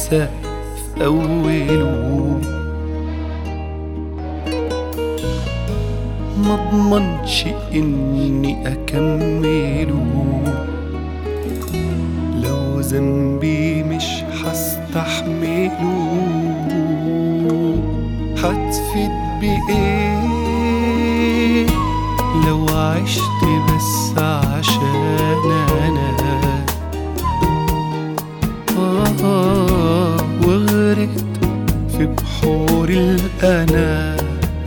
لسه في أوله مضمنش إني أكمله لو ذنبي مش هستحمله هتفيد بإيه لو عشت بس عشان أنا آه وغرقت في بحور الأنا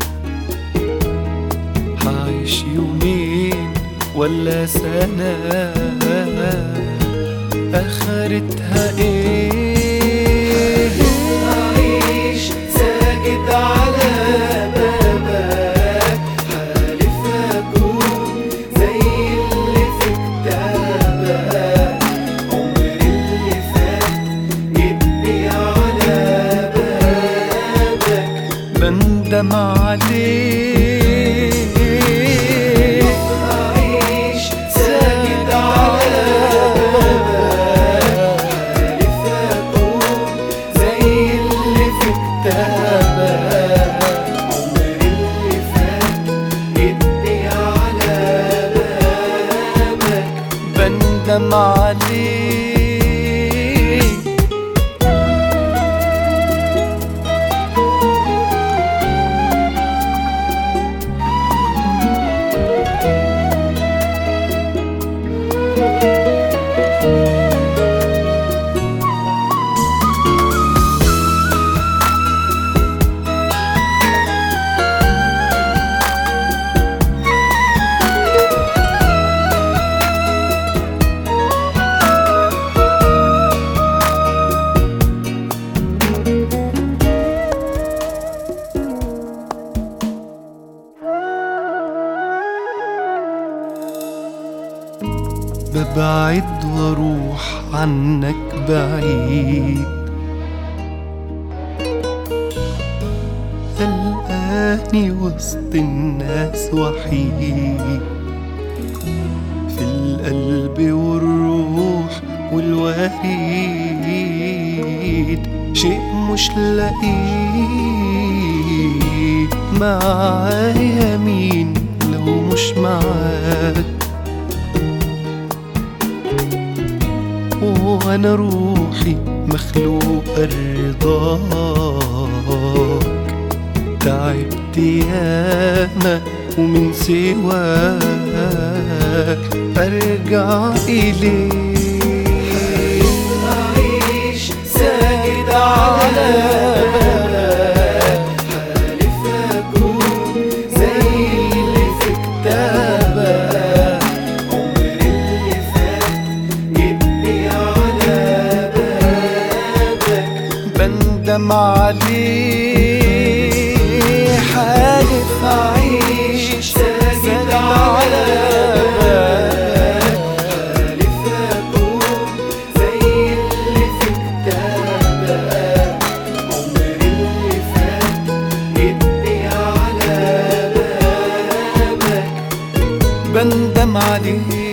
هعيش يومين ولا سنة آخرتها إيه أعيش ساجد على بابك حالف أكون زي اللي في كتابك عمر اللي فات جبني على بابك بندم عليه أعيش ساجد على بابك حالف أكون زي اللي في كتابك عمر اللي فات جبني على بابك بندم عليه ببعد واروح عنك بعيد قلقاني وسط الناس وحيد في القلب والروح والوريد شيء مش لاقيه معايا مين لو مش معاك وانا روحي مخلوقة رضاك تعبت ياما ومن سواك ارجع اليك أعيش ساجد على بابك حالف أكون زي اللي في كتابك عمر اللي فات جبني على بابك بندم عليه حالف أعيش ساجد على بابك حالف أكون زي اللي في كتابك عمر اللي فات جبني على بابك بندم عليه